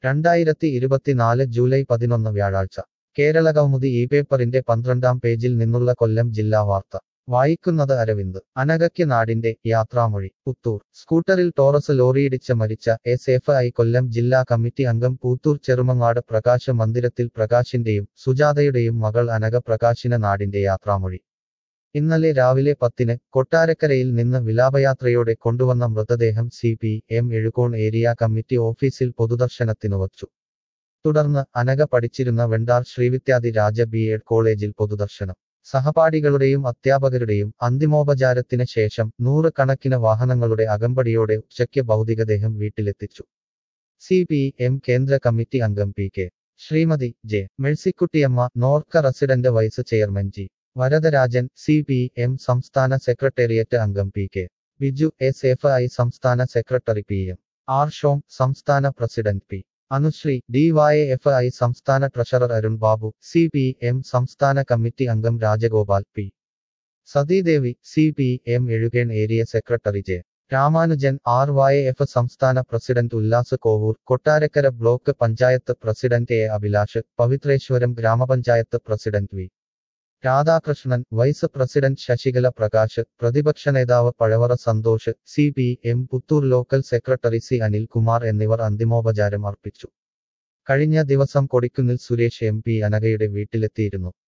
രണ്ടായിരത്തി ഇരുപത്തിനാല് ജൂലൈ പതിനൊന്ന് വ്യാഴാഴ്ച കേരള കൗമുദി ഈ പേപ്പറിന്റെ പന്ത്രണ്ടാം പേജിൽ നിന്നുള്ള കൊല്ലം ജില്ലാ വാർത്ത വായിക്കുന്നത് അരവിന്ദ് അനഘയ്ക്ക് നാടിന്റെ യാത്രാമൊഴി പുത്തൂർ സ്കൂട്ടറിൽ ടോറസ് ലോറിയിടിച്ച് മരിച്ച എസ് എഫ് ഐ കൊല്ലം ജില്ലാ കമ്മിറ്റി അംഗം പൂത്തൂർ ചെറുമങ്ങാട് പ്രകാശ മന്ദിരത്തിൽ പ്രകാശിന്റെയും സുജാതയുടെയും മകൾ അനഘ പ്രകാശിന് നാടിന്റെ യാത്രാമൊഴി ഇന്നലെ രാവിലെ പത്തിന് കൊട്ടാരക്കരയിൽ നിന്ന് വിലാപയാത്രയോടെ കൊണ്ടുവന്ന മൃതദേഹം C P M Ezhukone area committee ഓഫീസിൽ പൊതുദർശനത്തിനു വച്ചു തുടർന്ന് അനഘ പഠിച്ചിരുന്ന വെണ്ടാർ ശ്രീവിദ്യാധി രാജ ബി എഡ് കോളേജിൽ പൊതുദർശനം സഹപാഠികളുടെയും അധ്യാപകരുടെയും അന്തിമോപചാരത്തിന് ശേഷം നൂറുകണക്കിന് വാഹനങ്ങളുടെ അകമ്പടിയോടെ ഉച്ചയ്ക്ക് ഭൗതികദേഹം വീട്ടിലെത്തിച്ചു സി പി എം കേന്ദ്ര കമ്മിറ്റി അംഗം P K Sreemathi J Mercykuttyamma NORKA resident vice chairman G Varadarajan C P M സംസ്ഥാന സെക്രട്ടേറിയറ്റ് അംഗം P K Biju S F I സംസ്ഥാന secretary P M Arsho സംസ്ഥാന president P Anusree D Y F I സംസ്ഥാന treasurer Arun Babu C P M സംസ്ഥാന committee അംഗം Rajagopal P Sathidevi C P M Ezhukone area secretary J Ramanujan R Y F സംസ്ഥാന president Ullas Kovoor Kottarakkara block panchayat president A Abhilash Pavithreswaram ഗ്രാമപഞ്ചായത്ത് president V Radhakrishnan vice president Sasikala Prakash പ്രതിപക്ഷ നേതാവ് Pazhavara Santhosh C P M Puthoor local secretary C Anilkumar എന്നിവർ അന്തിമോപചാരം അർപ്പിച്ചു കഴിഞ്ഞ ദിവസം കൊടിക്കുന്നിൽ സുരേഷ് എം പി അനഘയുടെ വീട്ടിലെത്തിയിരുന്നു